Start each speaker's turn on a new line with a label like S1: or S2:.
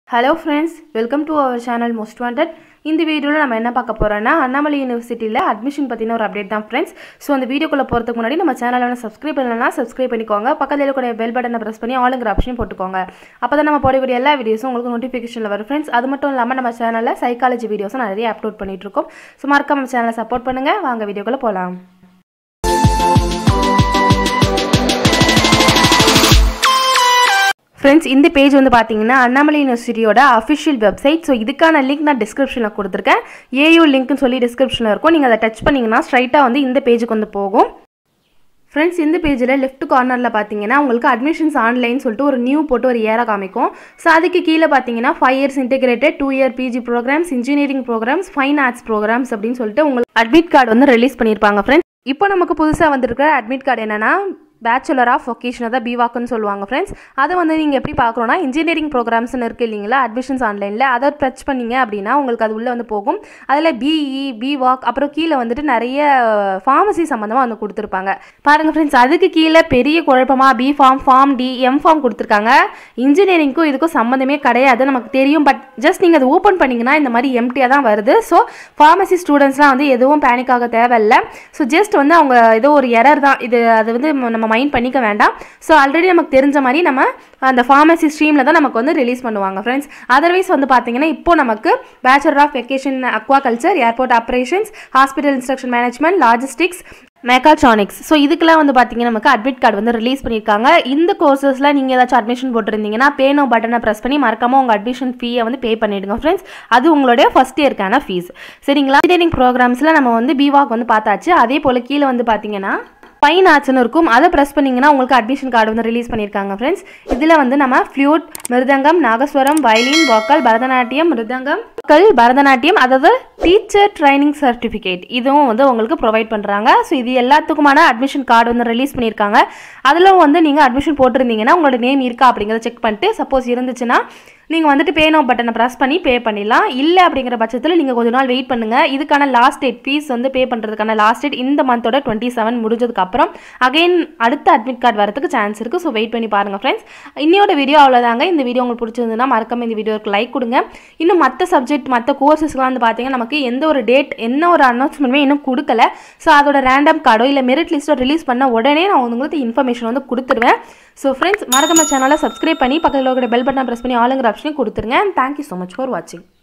S1: hello friends welcome to our channel most wanted இந்த வீடியோவில் நம்ம என்ன பார்க்க போகிறோன்னா அண்ணாமலை யூனிவர்சிட்டியில் அட்மிஷன் பற்றின ஒரு அப்டேட் தான் ஃப்ரெண்ட்ஸ் ஸோ அந்த வீடியோக்குள்ளே போகிறதுக்கு முன்னாடி நம்ம சேனலை வந்து சப்ஸ்கிரைப் பண்ணலன்னா சப்ஸ்கிரைப் பண்ணிக்கோங்க பக்கத்தில் இருக்கக்கூடிய பெல் பட்டனை ப்ரெஸ் பண்ணி ஆளுங்கிற ஆப்ஷன் போட்டுக்கோங்க அப்போ தான் நம்ம போடக்கூடிய எல்லா வீடியோஸும் உங்களுக்கு நோட்டிஃபிகேஷனில் வரும் ஃப்ரெண்ட்ஸ் அது மட்டும் இல்லாமல் நம்ம சேனலில் சைக்காலஜி வீடியோஸும் நிறைய அப்லோட் பண்ணிட்டு இருக்கோம் ஸோ மறக்காம நம்ம சேனலை சப்போர்ட் பண்ணுங்கள் வாங்க வீடியோக்குள்ளே போகலாம் ஃப்ரெண்ட்ஸ் இந்த பேஜ் வந்து பார்த்தீங்கன்னா அண்ணாமலை யூனிவர்சிட்டியோட அஃபிஷியல் வெப்சைட் ஸோ இதுக்கான லிங்க் நான் டிஸ்கிரிப்ஷனில் கொடுத்துருக்கேன் ஏயூ லிங்க்னு சொல்லி டிஸ்கிரிப்ஷனில் இருக்கும் நீங்கள் அதை டச் பண்ணிங்கன்னா ஸ்ட்ரைட்டாக வந்து இந்த பேஜுக்கு வந்து போகும் ஃப்ரெண்ட்ஸ் இந்த பேஜில் லெஃப்ட் கார்னரில் பார்த்தீங்கன்னா உங்களுக்கு அட்மிஷன்ஸ் ஆன்லைன் சொல்லிட்டு ஒரு நியூ போட்டு ஒரு ஏரா காமிக்கும் ஸோ அதுக்கு கீழே பார்த்தீங்கன்னா five years integrated two year PG programmes engineering programmes fine arts programmes அப்படின்னு சொல்லிட்டு உங்களுக்கு அட்மிட் கார்டு வந்து ரிலீஸ் பண்ணியிருப்பாங்க ஃப்ரெண்ட்ஸ் இப்போ நமக்கு புதுசாக வந்திருக்கிற அட்மிட் கார்டு என்னன்னா பேச்சுலர் ஆஃப் ஒகேஷன் தான் பிவாக்குன்னு சொல்லுவாங்க ஃப்ரெண்ட்ஸ் அதை வந்து நீங்கள் எப்படி பார்க்கணுன்னா இன்ஜினியரிங் ப்ரோக்ராம்ஸ்னு இருக்குது இல்லைங்களா அட்மிஷன்ஸ் ஆன்லைனில் அதை டச் பண்ணீங்க அப்படின்னா உங்களுக்கு அது உள்ளே வந்து போகும் அதில் பிஇ பிவாக் அப்புறம் கீழே வந்துட்டு நிறைய ஃபார்மசி சம்மந்தமாக வந்து கொடுத்துருப்பாங்க பாருங்கள் ஃப்ரெண்ட்ஸ் அதுக்கு கீழே பெரிய குழப்பமாக B Pharm Pharm D M Pharm கொடுத்துருக்காங்க இன்ஜினியரிங்க்கும் இதுக்கும் சம்மந்தமே கிடையாது நமக்கு தெரியும் பட் ஜஸ்ட் நீங்கள் அதை ஓப்பன் பண்ணிங்கன்னா இந்த மாதிரி எம்டியாக தான் வருது ஸோ ஃபார்மசி ஸ்டூடெண்ட்ஸ்லாம் வந்து எதுவும் பேனிக் ஆக தேவையில்லை ஸோ ஜஸ்ட் வந்து அவங்க ஏதோ ஒரு எரர் தான் இது அது வந்து நம்ம மைண்ட் பண்ணிக்க வேண்டாம் ஸோ ஆல்ரெடி நமக்கு தெரிஞ்ச மாதிரி நம்ம அந்த ஃபார்மசி ஸ்ட்ரீமில் தான் நமக்கு வந்து ரிலீஸ் பண்ணுவாங்க ஃப்ரெண்ட்ஸ் அதர்வைஸ் வந்து பார்த்தீங்கன்னா இப்போ நமக்கு bachelor of vocation aquaculture airport operations hospital instruction management logistics mechatronics so இதுக்கெல்லாம் வந்து பார்த்தீங்கன்னா நமக்கு அட்மிட் கார்டு வந்து ரிலீஸ் பண்ணியிருக்காங்க இந்த கோர்சஸில் நீங்கள் ஏதாச்சும் அட்மிஷன் போட்டிருந்தீங்கன்னா பேனோ பட்டனை ப்ரெஸ் பண்ணி மறக்காமல் உங்கள் அட்மிஷன் ஃபீயை வந்து பே பண்ணிவிடுங்க ஃப்ரெண்ட்ஸ் அது உங்களுடைய ஃபஸ்ட் இயர்க்கான ஃபீஸ் சரிங்களா இன்ஜினியரிங் ப்ரோக்ராம்ஸில் நம்ம வந்து பிவாக் வந்து பார்த்தாச்சு அதே போல் கீழே வந்து பார்த்தீங்கன்னா ஃபைன் ஆர்ட்ஸ்னு இருக்கும் அதை ப்ரெஸ் பண்ணிங்கன்னா உங்களுக்கு அட்மிஷன் கார்டு வந்து ரிலீஸ் பண்ணியிருக்காங்க ஃப்ரெண்ட்ஸ் இதில் வந்து நம்ம flute mridangam nagaswaram violin vocal Bharatanatyam mridangam கல் பரதநாட்டியம் அதாவது டீச்சர் ட்ரைனிங் சர்டிஃபிகேட் இதுவும் வந்து உங்களுக்கு ப்ரொவைட் பண்ணுறாங்க ஸோ இது எல்லாத்துக்குமான அட்மிஷன் கார்டு வந்து ரிலீஸ் பண்ணியிருக்காங்க அதில் வந்து நீங்கள் அட்மிஷன் போட்டிருந்தீங்கன்னா உங்களோட நேம் இருக்கா அப்படிங்கிறத செக் பண்ணிட்டு சப்போஸ் இருந்துச்சுன்னா நீங்கள் வந்துட்டு பே நோ பட்டனை ப்ரெஸ் பண்ணி பே பண்ணிடலாம் இல்லை அப்படிங்கிற பட்சத்தில் நீங்கள் கொஞ்ச நாள் வெயிட் பண்ணுங்கள் இதுக்கான லாஸ்ட் டேட் ஃபீஸ் வந்து பே பண்ணுறதுக்கான லாஸ்ட் டேட் இந்த மந்தோட டுவெண்ட்டி செவன் முடிஞ்சதுக்கப்புறம் அகைன் அடுத்த அட்மிட் கார்டு வரதுக்கு சான்ஸ் இருக்குது ஸோ வெயிட் பண்ணி பாருங்கள் ஃப்ரெண்ட்ஸ் இன்னையோட வீடியோ அவ்வளோதாங்க இந்த வீடியோ உங்களுக்கு பிடிச்சிருந்ததுன்னா மறக்காம இந்த வீடியோக்கு லைக் கொடுங்க இன்னும் மற்ற சப்ஜெக்ட் மற்ற கோர்சஸ்லாம் வந்து பார்த்தீங்கன்னா நமக்கு எந்த ஒரு டேட் என்ன ஒரு அனௌன்ஸ்மெண்ட்டுமே இன்னும் கொடுக்கல ஸோ அதோட ரேண்டம் கார்டோ இல்லை மெரிட் லிஸ்ட்டோ ரிலீஸ் பண்ண உடனே நான் உங்களுக்கு இன்ஃபர்மேஷன் வந்து கொடுத்துருவேன் ஸோ ஃப்ரெண்ட்ஸ் மறக்காம சேனலை சப்ஸ்கிரைப் பண்ணி பக்கத்தில் இருக்கிற பெல் பட்டன் ப்ரெஸ் பண்ணி ஆளுங்கிற ஆப்ஷனையும் கொடுத்துருங்க and thank you so much for வாட்சிங்